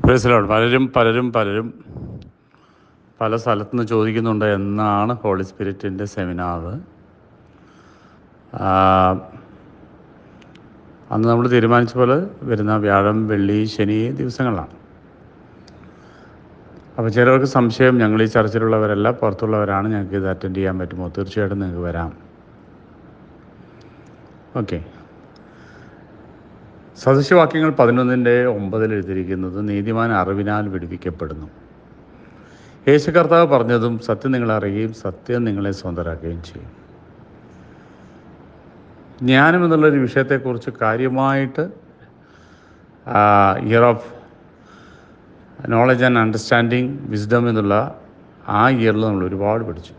പ്രേസിലോട്ട് പലരും പലരും പലരും പല സ്ഥലത്തു നിന്ന് ചോദിക്കുന്നുണ്ട് എന്നാണ് ഹോളി സ്പിരിറ്റിൻ്റെ സെമിനാർ അന്ന് നമ്മൾ തീരുമാനിച്ച പോലെ വരുന്ന വ്യാഴം വെള്ളി ശനി ദിവസങ്ങളാണ് അപ്പോൾ ചിലർക്ക് സംശയം ഞങ്ങൾ ഈ ചർച്ചിലുള്ളവരല്ല പുറത്തുള്ളവരാണ് ഞങ്ങൾക്ക് ഇത് അറ്റൻഡ് ചെയ്യാൻ പറ്റുമോ തീർച്ചയായിട്ടും നിങ്ങൾക്ക് വരാം ഓക്കെ സദൃശവാക്യങ്ങൾ പതിനൊന്നിൻ്റെ ഒമ്പതിൽ എഴുതിയിരിക്കുന്നത് നീതിമാൻ അറിവിനാൽ വിടുവിക്കപ്പെടുന്നു യേശു കർത്താവ് പറഞ്ഞതും സത്യം നിങ്ങൾ അറിയുകയും സത്യം നിങ്ങളെ സ്വന്തരാക്കുകയും ചെയ്യും ജ്ഞാനം എന്നുള്ളൊരു വിഷയത്തെക്കുറിച്ച് കാര്യമായിട്ട് year of knowledge and understanding wisdom എന്നുള്ള ആ ഇയറിൽ നമ്മൾ ഒരുപാട് പഠിച്ചു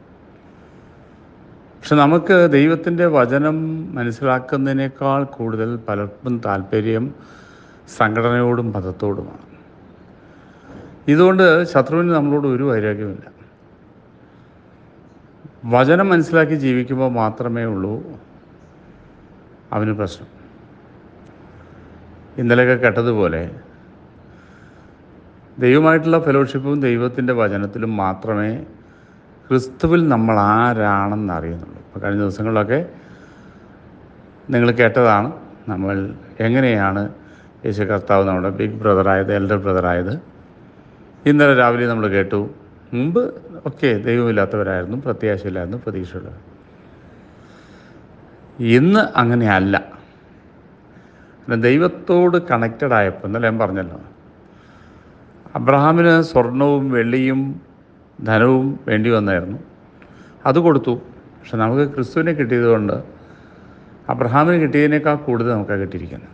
പക്ഷെ നമുക്ക് ദൈവത്തിൻ്റെ വചനം മനസ്സിലാക്കുന്നതിനേക്കാൾ കൂടുതൽ പലർക്കും താല്പര്യം സംഘടനയോടും മതത്തോടുമാണ് ഇതുകൊണ്ട് ശത്രുവിന് നമ്മളോട് ഒരു വൈരാഗ്യമില്ല വചനം മനസ്സിലാക്കി ജീവിക്കുമ്പോൾ മാത്രമേ ഉള്ളൂ അവന് പ്രശ്നം ഇന്നലെയൊക്കെ കേട്ടതുപോലെ ദൈവമായിട്ടുള്ള ഫെലോഷിപ്പും ദൈവത്തിൻ്റെ വചനത്തിലും മാത്രമേ ക്രിസ്തുവിൽ നമ്മൾ ആരാണെന്ന് അറിയുന്നുള്ളൂ ഇപ്പോൾ കഴിഞ്ഞ ദിവസങ്ങളിലൊക്കെ നിങ്ങൾ കേട്ടതാണ് നമ്മൾ എങ്ങനെയാണ് യേശു കർത്താവ് നമ്മുടെ ബിഗ് ബ്രദറായത് എൽഡർ ബ്രദറായത് ഇന്നലെ രാവിലെ നമ്മൾ കേട്ടു മുമ്പ് ഒക്കെ ദൈവമില്ലാത്തവരായിരുന്നു പ്രത്യാശയില്ലായിരുന്നു പ്രതീക്ഷയുള്ളത് ഇന്ന് അങ്ങനെയല്ല ദൈവത്തോട് കണക്റ്റഡ് ആയപ്പോൾ ഇന്നലെ ഞാൻ പറഞ്ഞല്ലോ അബ്രഹാമിന് സ്വർണവും വെള്ളിയും ധനവും വേണ്ടി വന്നായിരുന്നു അത് കൊടുത്തു പക്ഷെ നമുക്ക് ക്രിസ്തുവിനെ കിട്ടിയതുകൊണ്ട് അബ്രഹാമിന് കിട്ടിയതിനേക്കാൾ കൂടുതൽ നമുക്കാണ് കിട്ടിയിരിക്കുന്നത്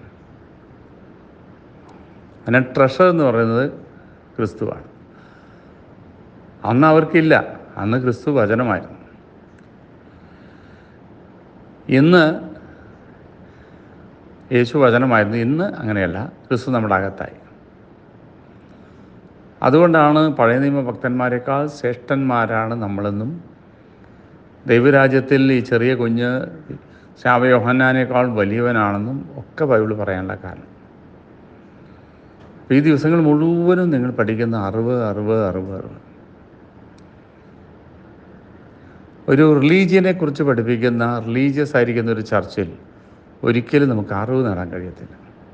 അങ്ങനെ ട്രഷർ എന്ന് പറയുന്നത് ക്രിസ്തുവാണ് അന്ന് അവർക്കില്ല അന്ന് ക്രിസ്തു വചനമായിരുന്നു ഇന്ന് യേശു വചനമായിരുന്നു ഇന്ന് അങ്ങനെയല്ല ക്രിസ്തു നമ്മുടെ അകത്തായി അതുകൊണ്ടാണ് പഴയ നിയമ ഭക്തന്മാരെക്കാൾ ശ്രേഷ്ഠന്മാരാണ് നമ്മളെന്നും ദൈവരാജ്യത്തിൽ ഈ ചെറിയ കുഞ്ഞ് ശാവയോഹന്നാനേക്കാൾ വലിയവനാണെന്നും ഒക്കെ ബൈബിൾ പറയാനുള്ള കാരണം ഈ ദിവസങ്ങൾ മുഴുവനും നിങ്ങൾ പഠിക്കുന്ന അറിവ് അറിവ് അറിവ് അറിവ് ഒരു റിലീജിയനെ കുറിച്ച് പഠിപ്പിക്കുന്ന റിലീജിയസ് ആയിരിക്കുന്ന ഒരു ചർച്ചിൽ ഒരിക്കലും നമുക്ക് അറിവ് നേടാൻ കഴിയത്തില്ല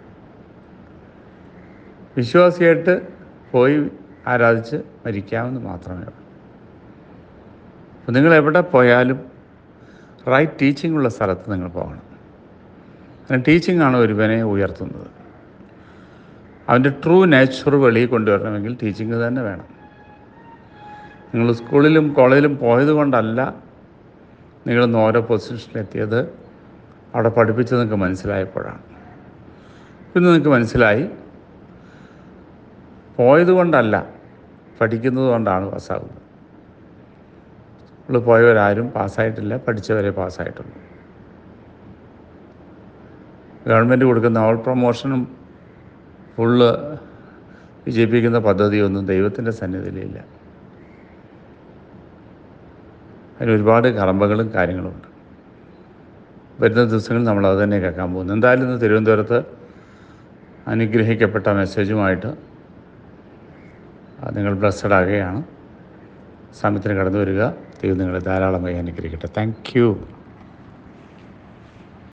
വിശ്വാസിയായിട്ട് പോയി ആരാധിച്ച് മരിക്കാമെന്ന് മാത്രമേ ഉള്ളൂ അപ്പോൾ നിങ്ങൾ എവിടെ പോയാലും റൈറ്റ് ടീച്ചിങ് ഉള്ള സ്ഥലത്ത് നിങ്ങൾ പോകണം കാരണം ടീച്ചിങ് ആണ് ഒരുവനെ ഉയർത്തുന്നത് അവൻ്റെ ട്രൂ നേച്ചർ വെളിയിൽ കൊണ്ടുവരണമെങ്കിൽ ടീച്ചിങ് തന്നെ വേണം നിങ്ങൾ സ്കൂളിലും കോളേജിലും പോയത് കൊണ്ടല്ല നിങ്ങളിന്ന് ഓരോ പൊസിഷനിലെത്തിയത് അവിടെ പഠിപ്പിച്ചത് നിങ്ങൾക്ക് മനസ്സിലായപ്പോഴാണ് ഇന്ന് നിങ്ങൾക്ക് മനസ്സിലായി പോയത് കൊണ്ടല്ല പഠിക്കുന്നത് കൊണ്ടാണ് പാസ്സാകുന്നത് നമ്മൾ പോയവരാരും പാസ്സായിട്ടില്ല പഠിച്ചവരെ പാസ്സായിട്ടുള്ളൂ ഗവൺമെൻറ് കൊടുക്കുന്ന ഓൾ പ്രൊമോഷനും ഫുള്ള് വിജയിപ്പിക്കുന്ന പദ്ധതിയൊന്നും ദൈവത്തിൻ്റെ സന്നിധിയിലില്ല അതിന് ഒരുപാട് കടമ്പകളും കാര്യങ്ങളുമുണ്ട് വരുന്ന ദിവസങ്ങളിൽ നമ്മൾ അത് തന്നെ കേൾക്കാൻ പോകുന്നു എന്തായാലും ഇന്ന് തിരുവനന്തപുരത്ത് അനുഗ്രഹിക്കപ്പെട്ട മെസ്സേജുമായിട്ട് നിങ്ങൾ ബ്ലസ്സഡ് ആകുകയാണ് സമയത്തിന് കടന്നു വരിക ദൈവം നിങ്ങളെ ധാരാളമായി അനുഗ്രഹിക്കട്ടെ താങ്ക് യു